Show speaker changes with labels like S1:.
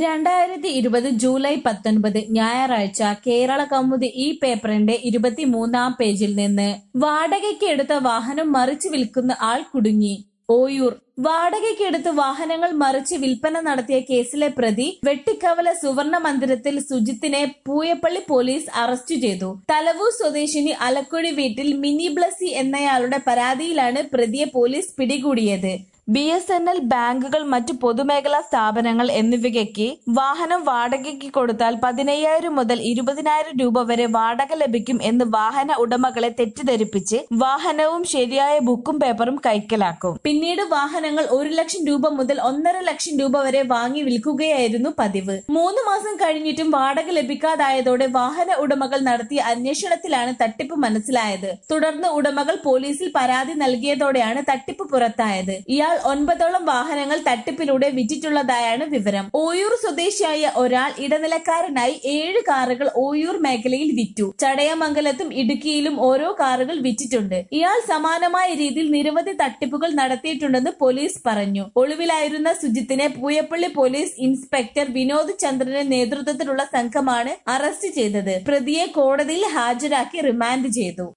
S1: രണ്ടായിരത്തി ഇരുപത് ജൂലൈ പത്തൊൻപത് ഞായറാഴ്ച കേരള കൗമുദി ഈ പേപ്പറിന്റെ ഇരുപത്തിമൂന്നാം പേജിൽ നിന്ന് വാടകയ്ക്ക് എടുത്ത വാഹനം മറിച്ച് വിൽക്കുന്ന ആൾ കുടുങ്ങി ഓയൂർ വാടകയ്ക്കെടുത്ത് വാഹനങ്ങൾ മറിച്ച് വിൽപ്പന നടത്തിയ കേസിലെ പ്രതി വെട്ടിക്കവല സുവർണ മന്ദിരത്തിൽ സുജിത്തിനെ പൂയപ്പള്ളി പോലീസ് അറസ്റ്റ് ചെയ്തു തലവൂർ സ്വദേശിനി അലക്കുഴി വീട്ടിൽ മിനി ബ്ലസി എന്നയാളുടെ പരാതിയിലാണ് പ്രതിയെ പോലീസ് പിടികൂടിയത് ബി എസ് എൻ എൽ ബാങ്കുകൾ മറ്റു പൊതുമേഖലാ സ്ഥാപനങ്ങൾ എന്നിവയ്ക്ക് വാഹനം വാടകയ്ക്ക് കൊടുത്താൽ പതിനയ്യായിരം മുതൽ ഇരുപതിനായിരം രൂപ വരെ വാടക ലഭിക്കും എന്ന് വാഹന ഉടമകളെ തെറ്റിദ്ധരിപ്പിച്ച് വാഹനവും ശരിയായ ബുക്കും പേപ്പറും കൈക്കലാക്കും പിന്നീട് വാഹനങ്ങൾ ഒരു ലക്ഷം രൂപ മുതൽ ഒന്നര ലക്ഷം രൂപ വരെ വാങ്ങി വിൽക്കുകയായിരുന്നു പതിവ് മൂന്ന് മാസം കഴിഞ്ഞിട്ടും വാടക ലഭിക്കാതായതോടെ വാഹന ഉടമകൾ നടത്തിയ അന്വേഷണത്തിലാണ് തട്ടിപ്പ് മനസ്സിലായത് തുടർന്ന് ഉടമകൾ പോലീസിൽ പരാതി നൽകിയതോടെയാണ് തട്ടിപ്പ് പുറത്തായത് ഇയാൾ ഒൻപതോളം വാഹനങ്ങൾ തട്ടിപ്പിലൂടെ വിറ്റിട്ടുള്ളതായാണ് വിവരം ഓയൂർ സ്വദേശിയായ ഒരാൾ ഇടനിലക്കാരനായി ഏഴ് കാറുകൾ ഓയൂർ മേഖലയിൽ വിറ്റു ചടയമംഗലത്തും ഇടുക്കിയിലും ഓരോ കാറുകൾ വിറ്റിട്ടുണ്ട് ഇയാൾ സമാനമായ രീതിയിൽ നിരവധി തട്ടിപ്പുകൾ നടത്തിയിട്ടുണ്ടെന്ന് പോലീസ് പറഞ്ഞു ഒളിവിലായിരുന്ന സുജിത്തിനെ പൂയപ്പള്ളി പോലീസ് ഇൻസ്പെക്ടർ വിനോദ് ചന്ദ്രന്റെ നേതൃത്വത്തിലുള്ള സംഘമാണ് അറസ്റ്റ് ചെയ്തത് പ്രതിയെ കോടതിയിൽ ഹാജരാക്കി റിമാൻഡ് ചെയ്തു